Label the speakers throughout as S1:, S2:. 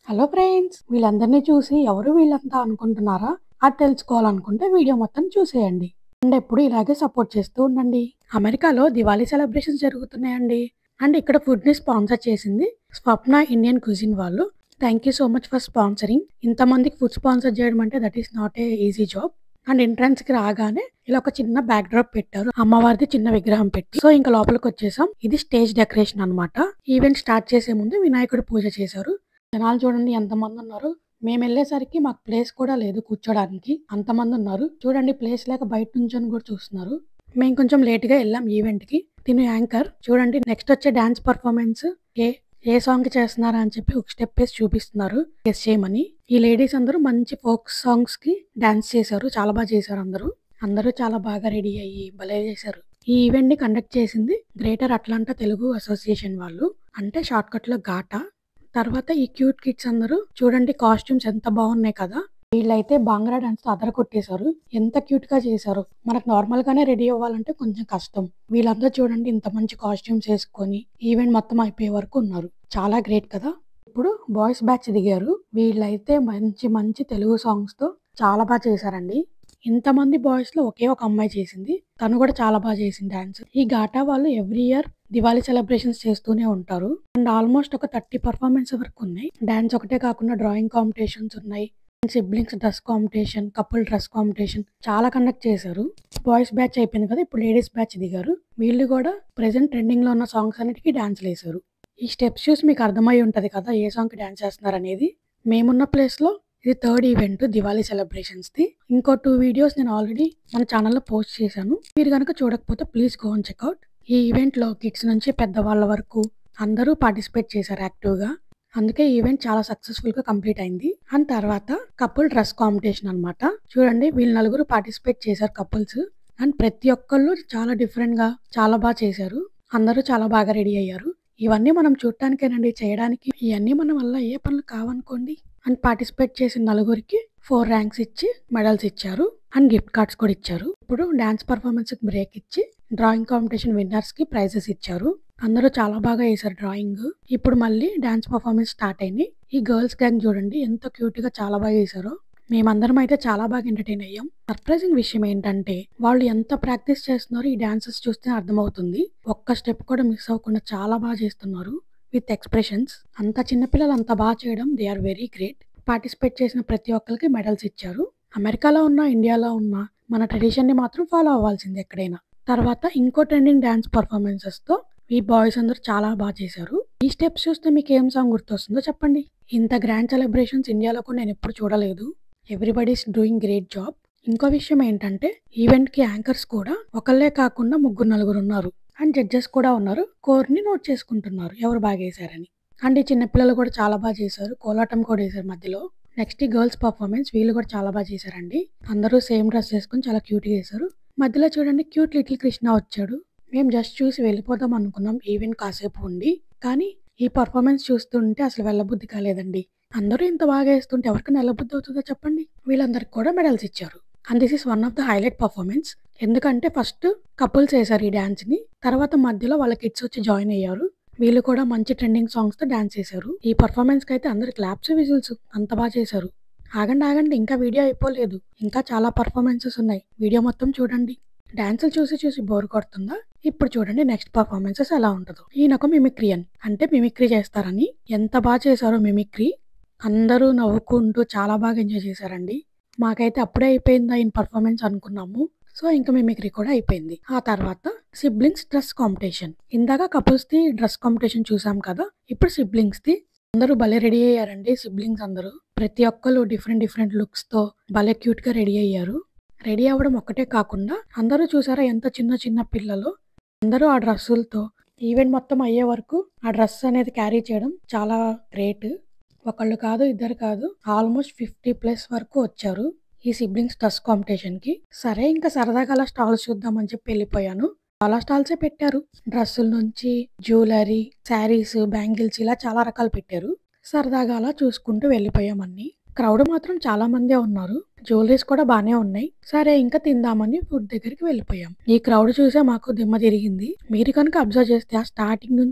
S1: hello friends వీళ్ళందరినీ చూసి ఎవరు వీళ్ళంతా అనుకుంటున్నారా అది తెలుసుకోవాలనుకుంటే వీడియో మొత్తం చూసేయండి అండ్ ఎప్పుడు ఇలాగే సపోర్ట్ చేస్తూ ఉండండి అమెరికాలో దివాళీ సెలబ్రేషన్స్ జరుగుతున్నాయండి అండ్ ఇక్కడ ఫుడ్ ని స్పాన్సర్ చేసింది స్వప్న ఇండియన్ కుజిన్ వాళ్ళు thank you so much for sponsoring ఇంతమందికి ఫుడ్ స్పాన్సర్ చేయడం అంటే that is not a easy job and entrance కి రాగానే ఇలా ఒక చిన్న బ్యాక్ డ్రాప్ పెట్టారు అమ్మవారిది చిన్న విగ్రహం పెట్టి సో ఇంకా లోపలికి వచ్చేసాం ఇది స్టేజ్ డెకరేషన్ అన్నమాట ఈవెంట్ స్టార్ట్ చేసే ముందు వినాయకుడు పూజ చేశారు జనాలు చూడండి ఎంతమంది ఉన్నారు మేము వెళ్ళేసరికి మాకు ప్లేస్ కూడా లేదు కూర్చోడానికి అంతమంది ఉన్నారు చూడండి ప్లేస్ లేక బయట నుంచి కూడా చూస్తున్నారు మేము కొంచెం లేట్ గా వెళ్ళాం ఈవెంట్ కి తిను యాంకర్ చూడండి నెక్స్ట్ వచ్చే డాన్స్ పర్ఫార్మెన్స్ ఏ ఏ సాంగ్ చేస్తున్నారా అని చెప్పి ఒక స్టెప్ వేసి చూపిస్తున్నారు గెస్ చేయమని ఈ లేడీస్ అందరూ మంచి ఫోక్ సాంగ్స్ కి డాన్స్ చేశారు చాలా బాగా చేశారు అందరూ అందరూ చాలా బాగా రెడీ అయ్యి భలే చేశారు ఈ ఈవెంట్ ని కండక్ట్ చేసింది గ్రేటర్ అట్లాంటా తెలుగు అసోసియేషన్ వాళ్ళు అంటే షార్ట్ కట్ లో ఘాటా తర్వాత ఈ క్యూట్ కిడ్స్ అందరూ చూడండి కాస్ట్యూమ్స్ ఎంత బాగున్నాయి కదా వీళ్ళైతే బాంగ్రా డాన్స్ తో అదర కొట్టేశారు ఎంత క్యూట్ గా చేశారు మనకు నార్మల్ గానే రెడీ అవ్వాలంటే కొంచెం కష్టం వీళ్ళందరూ చూడండి ఇంత మంచి కాస్ట్యూమ్స్ వేసుకొని ఈవెంట్ మొత్తం అయిపోయే వరకు ఉన్నారు చాలా గ్రేట్ కదా ఇప్పుడు బాయ్స్ బ్యాచ్ దిగారు వీళ్ళైతే మంచి మంచి తెలుగు సాంగ్స్ తో చాలా బాగా చేశారండి ఇంతమంది బాయ్స్ లో ఒకే ఒక అమ్మాయి చేసింది తను కూడా చాలా బాగా చేసింది డాన్స్ ఈ ఘాటా వాళ్ళు ఎవ్రీ ఇయర్ దివాళీ సెలబ్రేషన్స్ చేస్తూనే ఉంటారు అండ్ ఆల్మోస్ట్ ఒక థర్టీ పర్ఫార్మెన్స్ వరకు ఉన్నాయి డాన్స్ ఒకటే కాకుండా డ్రాయింగ్ కాంపిటీషన్స్ ఉన్నాయి siblings dress competition couple dress competition చాలా కండక్ట్ చేశారు బాయ్స్ బ్యాచ్ అయిపోయింది కదా ఇప్పుడు లేడీస్ బ్యాచ్ దిగారు వీళ్ళు కూడా ప్రెసెంట్ ట్రెండింగ్ లో ఉన్న సాంగ్స్ అన్నిటికీ డాన్స్ వేశారు ఈ స్టెప్స్ చూసి మీకు అర్థమై ఉంటది కదా ఏ సాంగ్ కి డాన్స్ చేస్తున్నారు అనేది మేమున్న ప్లేస్ లో ఇది థర్డ్ ఈవెంట్ దివాళీ సెలబ్రేషన్స్ ది ఇంకో టూ వీడియోస్ నేను ఆల్రెడీ మన ఛానల్లో పోస్ట్ చేశాను మీరు కనుక చూడకపోతే ప్లీజ్ గో అండ్ చెక్అవుట్ ఈ ఈవెంట్ లో కిడ్స్ నుంచి పెద్దవాళ్ళ వరకు అందరూ పార్టిసిపేట్ చేశారు యాక్టివ్ గా అందుకే ఈవెంట్ చాలా సక్సెస్ఫుల్ గా కంప్లీట్ అయింది అండ్ తర్వాత కపుల్ డ్రెస్ కాంపిటీషన్ అన్నమాట చూడండి వీళ్ళు నలుగురు పార్టిసిపేట్ చేశారు కపుల్స్ అండ్ ప్రతి ఒక్కళ్ళు చాలా డిఫరెంట్ గా చాలా బాగా చేశారు అందరూ చాలా బాగా రెడీ అయ్యారు ఇవన్నీ మనం చూడటానికేనండి చేయడానికి ఇవన్నీ మన వల్ల ఏ పనులు కావనుకోండి అండ్ పార్టిసిపేట్ చేసిన నలుగురికి ఫోర్ ర్యాంక్స్ ఇచ్చి మెడల్స్ ఇచ్చారు అండ్ గిఫ్ట్ కార్డ్స్ కూడా ఇచ్చారు ఇప్పుడు డాన్స్ పర్ఫార్మెన్స్ కి బ్రేక్ ఇచ్చి డ్రాయింగ్ కాంపిటీషన్ విన్నర్స్ కి ప్రైజెస్ ఇచ్చారు అందరూ చాలా బాగా వేశారు డ్రాయింగ్ ఇప్పుడు మళ్ళీ డాన్స్ పర్ఫార్మెన్స్ స్టార్ట్ అయింది ఈ గర్ల్స్ గ్యాంగ్ చూడండి ఎంత క్యూట్ గా చాలా బాగా వేశారో మేమందరం అయితే చాలా బాగా ఎంటర్టైన్ అయ్యాం సర్ప్రైజింగ్ విషయం ఏంటంటే వాళ్ళు ఎంత ప్రాక్టీస్ చేస్తున్నారో ఈ డాన్సెస్ చూస్తే అర్థమవుతుంది ఒక్క స్టెప్ కూడా మిస్ అవ్వకుండా చాలా బాగా చేస్తున్నారు విత్ ఎక్స్ప్రెషన్స్ అంత చిన్నపిల్లలు అంత బాగా చేయడం they are very great participate చేసిన ప్రతి ఒక్కరికి మెడల్స్ ఇచ్చారు అమెరికాలో ఉన్న ఇండియాలో ఉన్న మన ట్రెడిషన్ ని మాత్రం ఫాలో అవ్వాల్సింది ఎక్కడైనా తర్వాత ఇంకో ట్రెండింగ్ డాన్స్ పర్ఫార్మెన్సెస్ తో ఈ బాయ్స్ అందరూ చాలా బాగా చేశారు ఈ స్టెప్స్ చూస్తే మీకు ఏం సాంగ్ గుర్తొస్తుందో చెప్పండి ఇంత గ్రాండ్ సెలబ్రేషన్స్ ఇండియాలో కూడా నేను ఎప్పుడు చూడలేదు ఎవ్రీబడీస్ డూయింగ్ గ్రేట్ జాబ్ ఇంకో విషయం ఏంటంటే ఈవెంట్ కి యాంకర్స్ కూడా ఒకళ్ళే కాకుండా ముగ్గురు నలుగురు ఉన్నారు అండ్ జడ్జెస్ కూడా ఉన్నారు కోర్ ని నోట్ చేసుకుంటున్నారు ఎవరు బాగా వేశారని అండ్ ఈ చిన్నపిల్లలు కూడా చాలా బాగా చేశారు కోలాటం కూడా వేశారు మధ్యలో నెక్స్ట్ ఈ గర్ల్స్ పర్ఫార్మెన్స్ వీళ్ళు కూడా చాలా బాగా చేశారండి అందరూ సేమ్ డ్రెస్ వేసుకుని చాలా క్యూట్ గా చేశారు మధ్యలో చూడండి క్యూట్ లిటిల్ కృష్ణ వచ్చాడు మేము జస్ట్ చూసి వెళ్ళిపోదాం అనుకున్నాం ఈవెంట్ కాసేపు ఉండి కానీ ఈ పర్ఫార్మెన్స్ చూస్తుంటే అసలు వెళ్ళబుద్ధి కాలేదండి అందరూ ఇంత బాగా వేస్తుంటే ఎవరికైనా వెళ్ళబుద్ధి అవుతుందో చెప్పండి వీళ్ళందరికి కూడా మెడల్స్ ఇచ్చారు and this is one of the highlight performance ఎందుకంటే ఫస్ట్ కపుల్స్ వేశారు ఈ డాన్స్ ని తర్వాత మధ్యలో వాళ్ళ కిడ్స్ వచ్చి జాయిన్ అయ్యారు వీళ్ళు కూడా మంచి ట్రెండింగ్ సాంగ్స్ తో డాన్స్ చేశారు ఈ పర్ఫార్మెన్స్ కి అయితే అందరు క్లాప్స్ విజిల్స్ అంత బాగా చేశారు ఆగండి ఆగండి ఇంకా వీడియో అయిపోలేదు ఇంకా చాలా పర్ఫార్మెన్సెస్ ఉన్నాయి వీడియో మొత్తం చూడండి డాన్సులు చూసి చూసి బోర్ కొడుతుందా ఇప్పుడు చూడండి నెక్స్ట్ పర్ఫార్మెన్సెస్ ఎలా ఉంటుందో ఈయన ఒక మిమిక్రియన్ అంటే మిమిక్రీ చేస్తారని ఎంత బాగా చేశారో మిమిక్రీ అందరూ నవ్వుకుంటూ చాలా బాగా ఎంజాయ్ చేశారండి మాకైతే అప్పుడే అయిపోయింది ఆయన పర్ఫార్మెన్స్ అనుకున్నాము సో ఇంకా మిమిక్రీ కూడా అయిపోయింది ఆ తర్వాత సిబ్లింగ్స్ డ్రెస్ కాంపిటీషన్ ఇందాక కపుల్స్ ది డ్రెస్ కాంపిటీషన్ చూసాం కదా ఇప్పుడు సిబ్లింగ్స్ ది అందరూ భలే రెడీ అయ్యారండి సిబ్లింగ్స్ అందరూ ప్రతి ఒక్కరు డిఫరెంట్ డిఫరెంట్ లుక్స్ తో భలే క్యూట్ గా రెడీ అయ్యారు రెడీ అవ్వడం ఒక్కటే కాకుండా అందరూ చూసారా ఎంత చిన్న చిన్న పిల్లలు అందరూ ఆ డ్రెస్సులతో ఈవెంట్ మొత్తం అయ్యే వరకు ఆ డ్రెస్ అనేది క్యారీ చేయడం చాలా గ్రేట్ ఒకళ్ళు కాదు ఇద్దరు కాదు ఆల్మోస్ట్ ఫిఫ్టీ ప్లస్ వరకు వచ్చారు ఈ సిబ్లింగ్స్ డ్రెస్ కాంపిటీషన్ కి సరే ఇంకా సరదాగా అలా స్టాల్స్ చూద్దామని చెప్పి వెళ్ళిపోయాను చాలా స్టాల్సే పెట్టారు డ్రెస్సుల నుంచి జ్యువెలరీ శారీస్ బ్యాంగిల్స్ ఇలా చాలా రకాలు పెట్టారు సరదాగా అలా చూసుకుంటూ వెళ్ళిపోయాం అన్ని క్రౌడ్ మాత్రం చాలా మందే ఉన్నారు జ్యువెలరీస్ కూడా బానే ఉన్నాయి సరే ఇంకా తిందామని ఫుడ్ దగ్గరికి వెళ్ళిపోయాం ఈ క్రౌడ్ చూసే మాకు దిమ్మ తిరిగింది మీరు కనుక అబ్జర్వ్ చేస్తే ఆ స్టార్టింగ్ నుంచి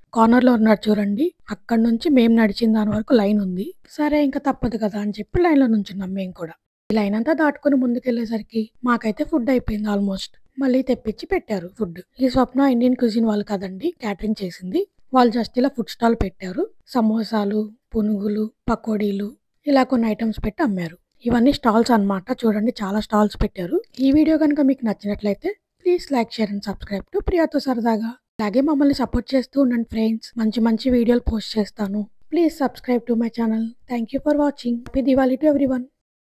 S1: కార్నర్ లో ఉన్నాడు చూడండి అక్కడ నుంచి మేము నడిచిన దాని వరకు లైన్ ఉంది సరే ఇంకా తప్పదు కదా అని చెప్పి లైన్ లో నుంచున్నాం మేము కూడా ఈ లైన్ అంతా దాటుకుని ముందుకెళ్లేసరికి మాకైతే ఫుడ్ అయిపోయింది ఆల్మోస్ట్ మళ్ళీ తెప్పించి పెట్టారు ఫుడ్ ఈ స్వప్న ఇండియన్ క్యూజిన్ వాళ్ళు కదండి క్యాటరింగ్ చేసింది వాళ్ళు జస్ట్ ఇలా ఫుడ్ స్టాల్ పెట్టారు సమోసాలు పునుగులు పకోడీలు ఇలా కొన్ని ఐటమ్స్ పెట్టి అమ్మారు ఇవన్నీ స్టాల్స్ అన్నమాట చూడండి చాలా స్టాల్స్ పెట్టారు ఈ వీడియో కనుక మీకు నచ్చినట్లయితే please like share and subscribe to ప్రియాతో సరదాగా అలాగే మమ్మల్ని సపోర్ట్ చేస్తూ ఉండండి ఫ్రెండ్స్ మంచి మంచి వీడియోలు పోస్ట్ చేస్తాను please subscribe to my channel thank you for watching happy Diwali to everyone